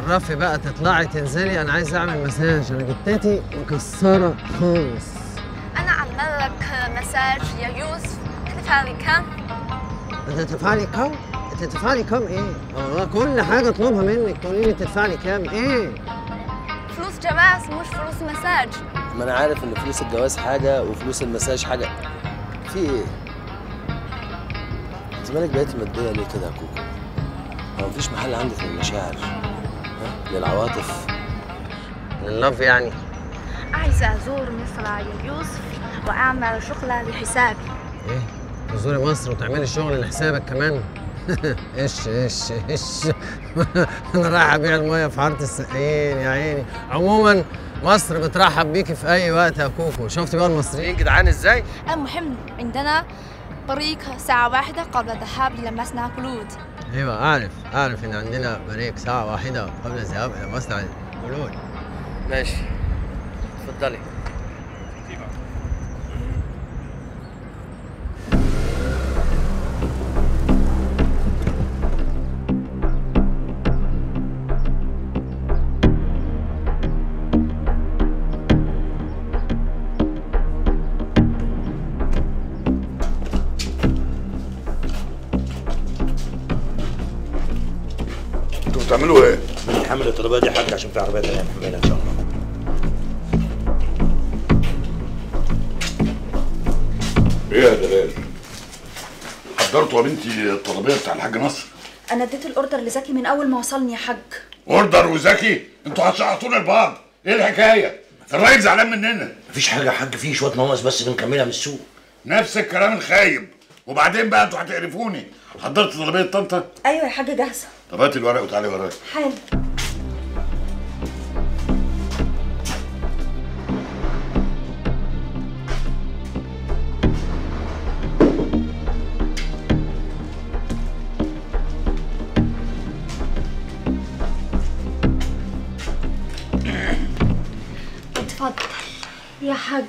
تتصرفي بقى تطلعي تنزلي انا عايز اعمل مساج انا جتتي مكسره خالص أنا أعمل لك مساج يا يوسف تدفع لي كم؟ انت تدفع لي كام؟ انت تدفع لي كام ايه؟ والله كل حاجه اطلبها منك تقولي لي تدفع لي كام ايه؟ فلوس جواز مش فلوس مساج ما انا عارف ان فلوس الجواز حاجه وفلوس المساج حاجه في ايه انت مالك بقيتي ماديه ليه كده يا كوكو هو مفيش محل عندك للمشاعر ها؟ للعواطف اللف يعني عايزة أزور مصر يا يوسف وأعمل شغلة لحسابي ايه؟ تزوري مصر وتعملي شغل لحسابك كمان؟ ايش ايش ايش انا رايح ابيع الميه في حاره السقايين يا عيني عموما مصر بترحب بيكي في اي وقت يا كوكو شفتي بقى المصريين جدعان ازاي؟ المهم عندنا طريق ساعة واحدة قبل الذهاب إلى مصنع كلود ايوه اعرف اعرف ان عندنا بريك ساعه واحده قبل الذهاب الى مصنع البلول ماشي اتفضلي انتوا بتعملوا ايه؟ بنحمل الطلبات دي حاجه عشان في عربيه تانيه نحملها ان شاء الله ايه يا دلال؟ حضرتوا يا بنتي الطلبيه بتاع الحاج نصر انا اديت الاوردر لزكي من اول ما وصلني يا حاج اوردر وزكي انتوا هتشعطونا لبعض ايه الحكايه؟ الراجل زعلان مننا مفيش حاجه يا حاج في شويه نواقص بس بنكملها من السوق نفس الكلام الخايب وبعدين بقى انتوا هتقرفوني حضرت طلبيه طنطا ايوه يا حاج جاهزه طب هاتي الورق وتعالي ورايا حالا اتفضل يا حاج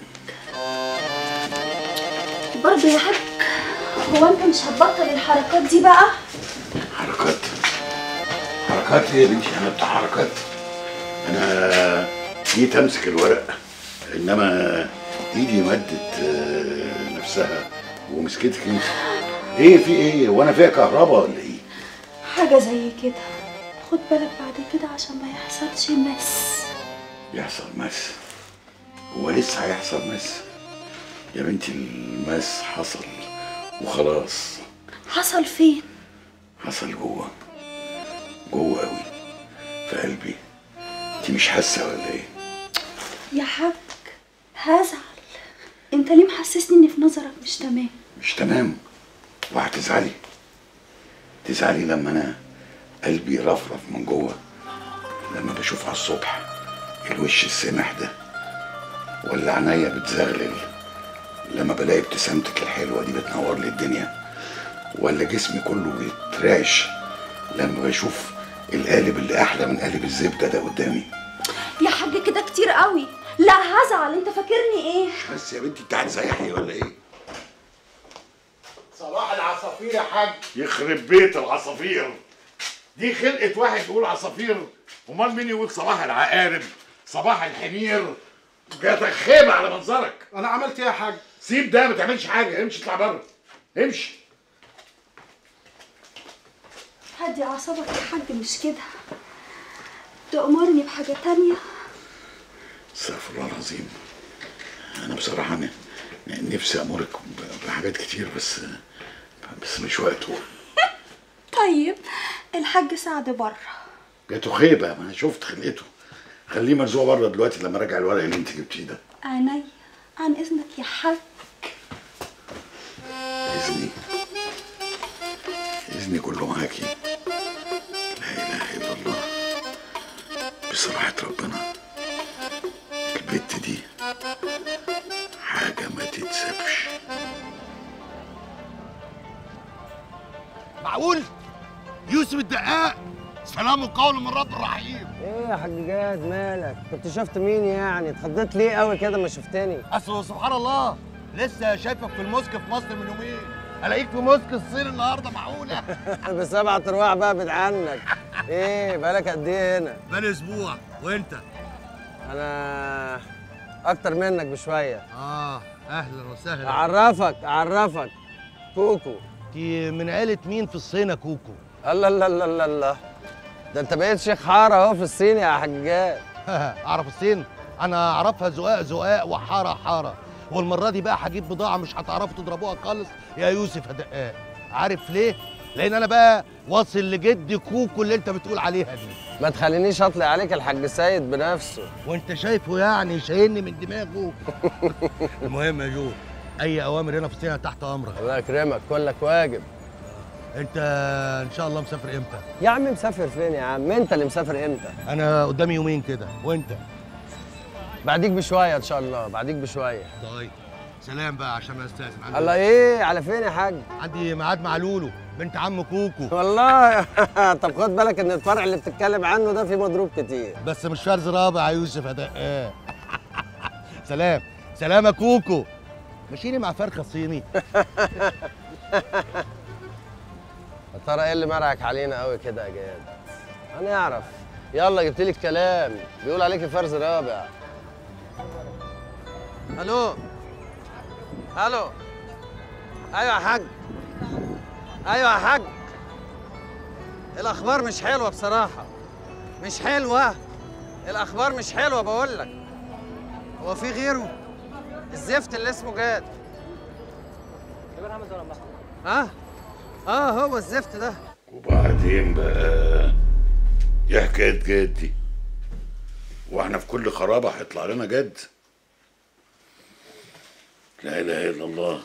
برضه يا حاج هو انت مش هتبطل الحركات دي بقى حركات حركات ايه يا بنتي انا بتاع حركات انا جيت امسك الورق انما ايدي مدت آه، نفسها ومسكتك انت ايه في ايه وانا فيها كهرباء ولا ايه حاجة زي كده خد بالك بعد كده عشان ما يحصلش مس يحصل مس هو لسه هيحصل مس يا بنتي المس حصل وخلاص حصل فين؟ حصل جوه جوه قوي في قلبي انت مش حاسه ولا ايه يا حاج هزعل انت ليه محسسني ان في نظرك مش تمام مش تمام وهتزعلي تزعلي لما انا قلبي رفرف من جوه لما بشوف على الصبح الوش السمح ده ولا عينيا بتزغلل لما بلاقي ابتسامتك الحلوه دي بتنور لي الدنيا ولا جسمي كله بيترعش لما بشوف القالب اللي احلى من قالب الزبده ده قدامي يا حاج كده كتير قوي لا هزعل انت فاكرني ايه بس يا بنتي انت هتزيحي ولا ايه صباح العصافير يا حاج يخرب بيت العصافير دي خلقة واحد يقول عصافير امال مين يقول صباح العقارب صباح الحمير جاتك خيبة على منظرك انا عملت ايه يا حاج سيب ده ما تعملش حاجة امشي اطلع بره امشي هدي اعصابك يا حاج مش كده تأمرني بحاجة تانية استغفر الله العظيم انا بصراحة ن- نفسي امرك ب- بحاجات كتير بس بس مش وقته طيب الحاج سعد بره جاته خيبة ما انا شفت خلقته خليه مرزوق بره دلوقتي لما راجع الورق اللي انت جبتيه ده عيني عن اذنك يا حاج إذني إذني كله معاكي لا إله إلا الله بصراحة ربنا البت دي حاجة ما تتسابش معقول يوسف الدقاق سلام قول من رب الرحيم ايه يا حاج جاد مالك كنت شفت مين يعني اتخضيت ليه قوي كده ما شفتني اصل سبحان الله لسه شايفك في الموسك في مصر من يومين الاقيك في موسك الصين النهارده معقوله بسبعة ارواح بقى بعد عنك ايه بقالك قد ايه هنا بقالي اسبوع وانت انا اكتر منك بشويه اه اهلا وسهلا اعرفك اعرفك كوكو دي من عيله مين في الصين يا كوكو الله الله الله الله الله ده انت بقيت شيخ حاره اهو في الصين يا حجاج اعرف الصين انا اعرفها زقاق زقاق وحاره حاره والمره دي بقى هجيب بضاعه مش هتعرفوا تضربوها خالص يا يوسف يا دقاق عارف ليه لان انا بقى واصل لجد كوكو اللي انت بتقول عليها دي ما تخلينيش اطلع عليك الحاج سيد بنفسه وانت شايفه يعني شايلني من دماغه المهم يا جو اي اوامر هنا في الصين أنا تحت امرك الله يكرمك كلك واجب انت ان شاء الله مسافر امتى يا عم مسافر فين يا عم انت اللي مسافر امتى انا قدامي يومين كده وانت بعديك بشويه ان شاء الله بعديك بشويه طيب سلام بقى عشان انا استاذن عندي الله ايه على فين يا حاج عندي ميعاد مع لولو بنت عم كوكو والله طب خد بالك ان الفرع اللي بتتكلم عنه ده فيه مضروب كتير بس مش فرز رابع يا يوسف يا دقاق سلام سلام يا كوكو مشيني مع فرخه صيني يا ترى ايه اللي مرعك علينا قوي كده يا جاد انا اعرف يلا جبت لي الكلام بيقول عليك فرز رابع الو الو ايوه يا حاج ايوه يا حاج الاخبار مش حلوه بصراحه مش حلوه الاخبار مش حلوه بقول لك هو في غيره الزفت اللي اسمه جاد ها اه هو الزفت ده وبعدين بقى ايه حكايه جد دي واحنا في كل خرابه هيطلع لنا جد لا اله الا الله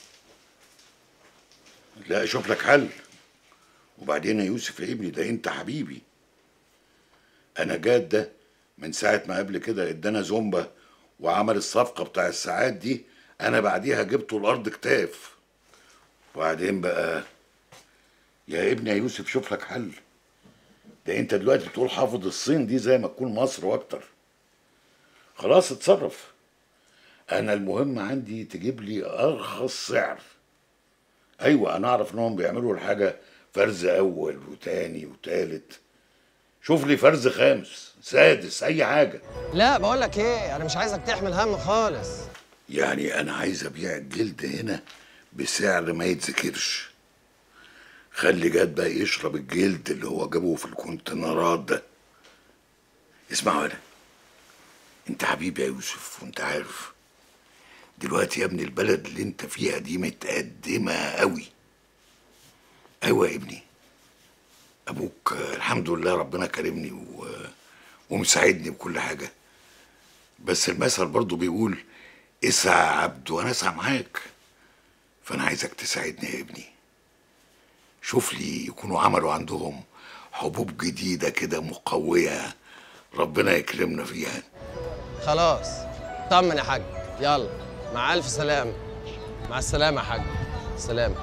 لا اشوف لك حل وبعدين يا يوسف يا ابني ده انت حبيبي انا جاد ده من ساعه ما قبل كده ادانا زومبا وعمل الصفقه بتاع الساعات دي انا بعديها جبته الارض كتاف وبعدين بقى يا ابني يا يوسف شوف لك حل ده انت دلوقتي بتقول حافظ الصين دي زي ما تكون مصر واكتر خلاص اتصرف انا المهم عندي تجيب لي ارخص سعر ايوه انا اعرف انهم بيعملوا الحاجه فرز اول وتاني وتالت شوف لي فرز خامس سادس اي حاجه لا بقول لك ايه انا مش عايزك تحمل هم خالص يعني انا عايز ابيع الجلد هنا بسعر ما يتذكرش خلي جاد بقى يشرب الجلد اللي هو جابه في الكونتينرات ده اسمعوا انا انت حبيبي يا يوسف وانت عارف دلوقتي يا ابني البلد اللي انت فيها دي متقدمة قوي ايوه يا ابني ابوك آه، الحمد لله ربنا كرمني و... ومساعدني بكل حاجة بس المثل برضو بيقول اسعى يا عبد وانا اسعى معاك فانا عايزك تساعدني يا ابني شوف لي يكونوا عملوا عندهم حبوب جديدة كده مقوية ربنا يكرمنا فيها خلاص طمن يا حاج يلا مع الف سلامه مع السلامه يا حاج سلام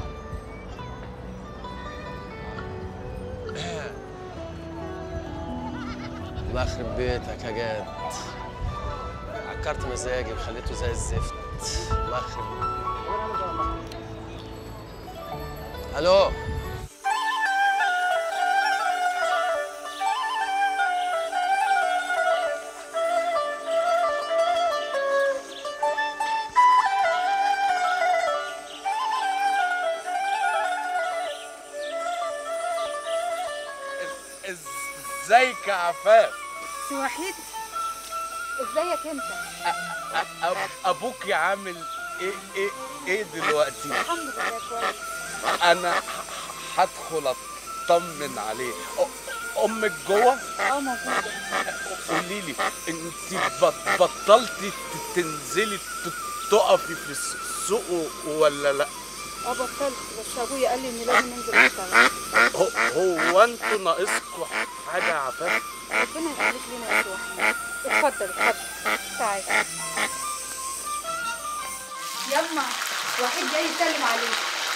الله يخرب بيتك يا جاد عكرت مزاجي وخليته زي الزفت الله يخرب الو ازيك يا عفاف سي وحيد ازيك انت أب- ابوك يا عامل ايه ايه ايه دلوقتي الحمد لله كويس انا ه- هدخل اطمن عليه أ- امك جوه اه موجوده قولي لي انت بط- بطلتي ت- تنزلي ت- تقفي في السوق ولا لا اه بطلت بس ابويا قال لي اني لازم انزل اشتغل هو, هو انتوا ناقصكوا حاجه يا عفاف ربنا يخليك لنا يا سي وحيد اتفضل اتفضل تعالى يما وحيد جاي يسلم عليك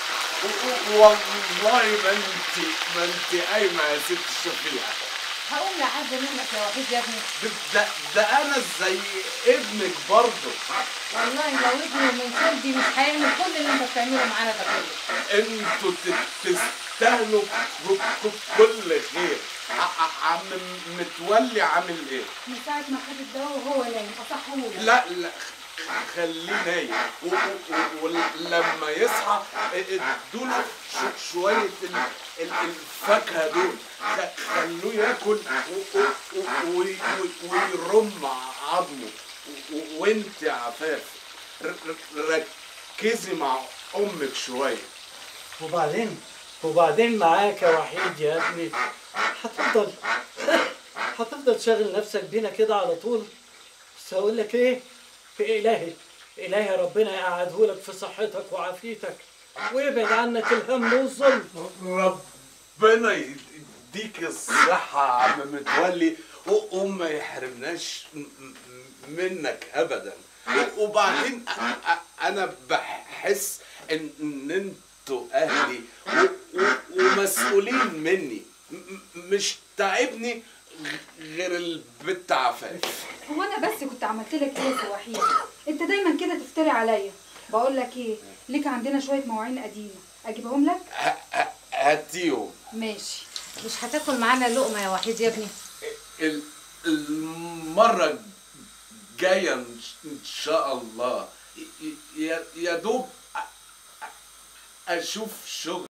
والله ما انت ما انت قايمه يا ست الشفيعه هقوم لحد منك يا وحيد يا ابني ده, ده, ده انا زي ابنك برضه والله لو ابني من صلبي مش هيعمل كل اللي انت بتعمله معانا ده كله انتوا ت- تستاهلوا ك- ك- كل خير ع- ع- عم متولي عامل ايه من ساعة ما خد الدواء وهو نايم أصحهولك لا لا خ- خليه نايم و- و- و- ولما يصحى ادوله ش- شوية ال- ال- الفاكهة دول خ- خلوه ياكل و- و- و- وي- وي- ويرم عظمه و- و- وانت يا عفاف ر- ر- ركزي مع امك شوية وبعدين وبعدين معاك يا وحيد يا ابني هتفضل هتفضل شاغل نفسك بينا كده على طول بس هقول لك ايه في الهي الهي ربنا يقعدهولك في صحتك وعافيتك ويبعد عنك الهم والظلم ربنا يديك الصحة يا عم متولي و- وما يحرمناش م- م- منك أبدا وبعدين أ- أ- أنا بحس إن إن أنتوا أهلي و- و- ومسؤولين مني م- م- مش تعبني غير البت عفاف هو انا بس كنت عملت لك ايه يا وحيد انت دايما كده تفتري عليا بقول لك ايه ليك عندنا شويه مواعين قديمه اجيبهم لك ه- ه- هاتيهم ماشي مش هتاكل معانا لقمة يا وحيد يا ابني ال- المرة الجاية إن ش- إن شاء الله ي- ي- يا دوب أ- أ- أشوف شغل